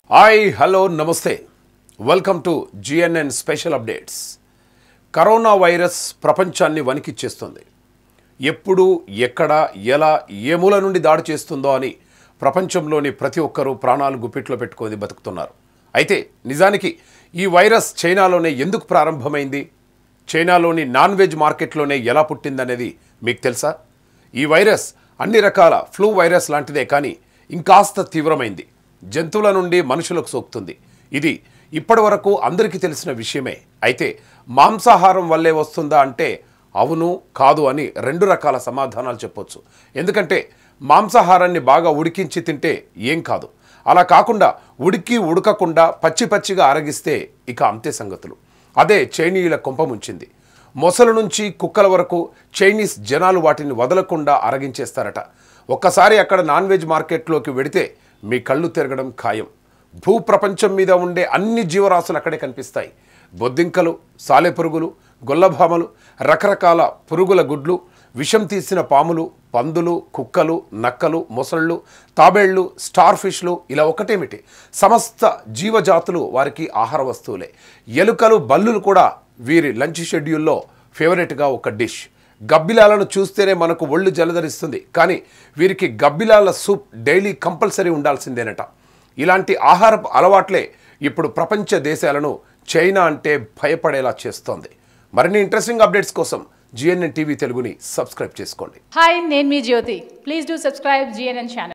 hi hello నమస్తే welcome to GNN special updates corona virus ప్రపంచాన్ని వణికిచ్చేస్తుంది ఎప్పుడు ఎక్కడ ఎలా ఏ మూల నుండి దాడి చేస్తుందో అని ప్రపంచంలోని ప్రతి ఒక్కరూ ప్రాణాలు గుప్పిట్లో పెట్టుకొని బతుకుతున్నారు అయితే నిజానికి ఈ వైరస్ చైనాలోనే ఎందుకు ప్రారంభమైంది చైనాలోని నాన్ వెజ్ మార్కెట్లోనే ఎలా పుట్టిందనేది మీకు తెలుసా ఈ వైరస్ అన్ని రకాల ఫ్లూ వైరస్ లాంటిదే కానీ ఇంకాస్త తీవ్రమైంది జంతువుల నుండి మనుషులకు సోకుతుంది ఇది ఇప్పటి వరకు అందరికీ తెలిసిన విషయమే అయితే మాంసాహారం వల్లే వస్తుందా అంటే అవును కాదు అని రెండు రకాల సమాధానాలు చెప్పొచ్చు ఎందుకంటే మాంసాహారాన్ని బాగా ఉడికించి తింటే ఏం కాదు అలా కాకుండా ఉడికి ఉడకకుండా పచ్చి పచ్చిగా అరగిస్తే ఇక అంతే సంగతులు అదే చైనీయుల కుంపముంచింది మొసలు నుంచి కుక్కల వరకు చైనీస్ జనాలు వాటిని వదలకుండా అరగించేస్తారట ఒక్కసారి అక్కడ నాన్ వెజ్ మార్కెట్లోకి వెడితే మీ కళ్ళు తిరగడం ఖాయం భూప్రపంచం మీద ఉండే అన్ని జీవరాశులు అక్కడే కనిపిస్తాయి బొద్దింకలు సాలెపురుగులు గొల్లభామలు రకరకాల పురుగుల గుడ్లు విషం తీసిన పాములు పందులు కుక్కలు నక్కలు మొసళ్ళు తాబేళ్లు స్టార్ ఫిష్లు ఇలా ఒకటేమిటి సమస్త జీవజాతులు వారికి ఆహార వస్తువులే ఎలుకలు బల్లులు కూడా వీరి లంచ్ షెడ్యూల్లో ఫేవరెట్గా ఒక డిష్ గబ్బిలాలను చూస్తేనే మనకు ఒళ్ళు జలధరిస్తుంది కానీ వీరికి గబ్బిలాల సూప్ డైలీ కంపల్సరీ ఉండాల్సిందేనట ఇలాంటి ఆహారపు అలవాట్లే ఇప్పుడు ప్రపంచ దేశాలను చైనా అంటే భయపడేలా చేస్తోంది మరిన్ని ఇంట్రెస్టింగ్ అప్డేట్స్ కోసం జిఎన్ఎన్ టీవీ తెలుగుని సబ్స్క్రైబ్ చేసుకోండి హాయ్ నేను మీ Jyothi please do subscribe GNN channel